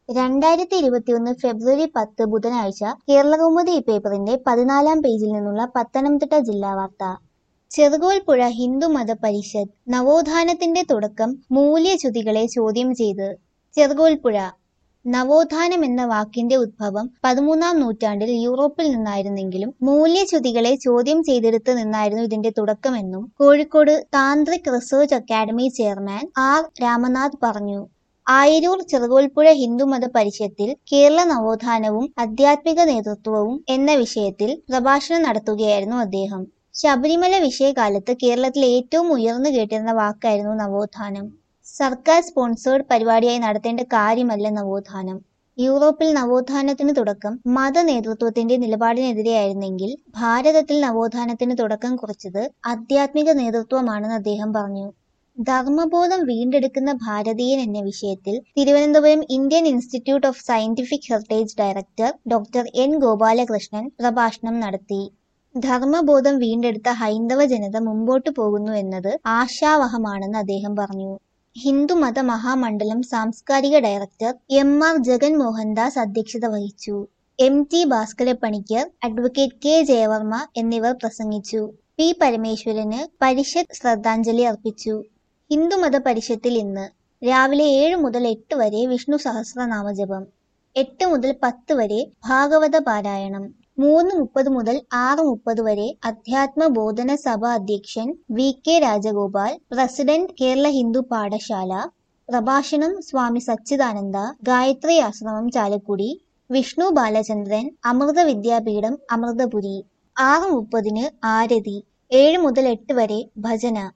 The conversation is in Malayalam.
രണ്ടായിരത്തി ഇരുപത്തിയൊന്ന് ഫെബ്രുവരി പത്ത് ബുധനാഴ്ച കേരളകൗമുദി പേപ്പറിന്റെ പതിനാലാം പേജിൽ നിന്നുള്ള പത്തനംതിട്ട ജില്ലാ വാർത്ത ചെറുകോൽപ്പുഴ ഹിന്ദുമത പരിഷത്ത് നവോത്ഥാനത്തിന്റെ തുടക്കം മൂല്യച്യുതികളെ ചോദ്യം ചെയ്ത് ചെറുകോൽപ്പുഴ നവോത്ഥാനം എന്ന വാക്കിന്റെ ഉദ്ഭവം പതിമൂന്നാം നൂറ്റാണ്ടിൽ യൂറോപ്പിൽ നിന്നായിരുന്നെങ്കിലും മൂല്യച്യുതികളെ ചോദ്യം ചെയ്തെടുത്ത് നിന്നായിരുന്നു ഇതിന്റെ തുടക്കമെന്നും Kozhikode tantric research academy chairman R Ramanath പറഞ്ഞു ആയരൂർ ചെറുകോൽപ്പുഴ ഹിന്ദുമത പരിഷത്തിൽ കേരള നവോത്ഥാനവും ആധ്യാത്മിക നേതൃത്വവും എന്ന വിഷയത്തിൽ പ്രഭാഷണം നടത്തുകയായിരുന്നു അദ്ദേഹം ശബരിമല വിഷയകാലത്ത് കേരളത്തിൽ ഏറ്റവും ഉയർന്നു കേട്ടിരുന്ന വാക്കായിരുന്നു നവോത്ഥാനം സർക്കാർ സ്പോൺസേഡ് പരിപാടിയായി നടത്തേണ്ട കാര്യമല്ല നവോത്ഥാനം യൂറോപ്പിൽ നവോത്ഥാനത്തിന് തുടക്കം മത നേതൃത്വത്തിന്റെ നിലപാടിനെതിരെയായിരുന്നെങ്കിൽ ഭാരതത്തിൽ നവോത്ഥാനത്തിന് തുടക്കം കുറിച്ചത് ആധ്യാത്മിക നേതൃത്വമാണെന്ന് അദ്ദേഹം പറഞ്ഞു ധർമ്മബോധം വീണ്ടെടുക്കുന്ന ഭാരതീയൻ എന്ന വിഷയത്തിൽ Thiruvananthapuram Indian institute of scientific heritage director doctor N Gopalakrishnan പ്രഭാഷണം നടത്തി ധർമ്മബോധം വീണ്ടെടുത്ത ഹൈന്ദവ ജനത മുമ്പോട്ടു പോകുന്നു എന്നത് ആശാവഹമാണെന്ന് അദ്ദേഹം പറഞ്ഞു ഹിന്ദുമത മഹാമണ്ഡലം സാംസ്കാരിക director M R Jagan Mohandas അധ്യക്ഷത വഹിച്ചു M T Bhaskarapanicker advocate K Jayavarma എന്നിവർ പ്രസംഗിച്ചു പി പരമേശ്വരന് പരിഷത്ത് ശ്രദ്ധാഞ്ജലി അർപ്പിച്ചു ഹിന്ദുമത പരിഷത്തിൽ ഇന്ന് രാവിലെ ഏഴ് മുതൽ എട്ട് വരെ വിഷ്ണു സഹസ്രനാമജപം എട്ട് മുതൽ പത്ത് വരെ ഭാഗവത പാരായണം മൂന്ന് മുപ്പത് മുതൽ ആറ് മുപ്പത് വരെ അധ്യാത്മ ബോധന സഭ അധ്യക്ഷൻ V K Rajagopal president Kerala Hindu പാഠശാല പ്രഭാഷണം സ്വാമി സച്ചിദാനന്ദ ഗായത്രി ആശ്രമം ചാലക്കുടി വിഷ്ണു ബാലചന്ദ്രൻ അമൃത വിദ്യാപീഠം അമൃതപുരി ആറ് മുപ്പതിന് ആരതി ഏഴ് മുതൽ എട്ട് വരെ ഭജന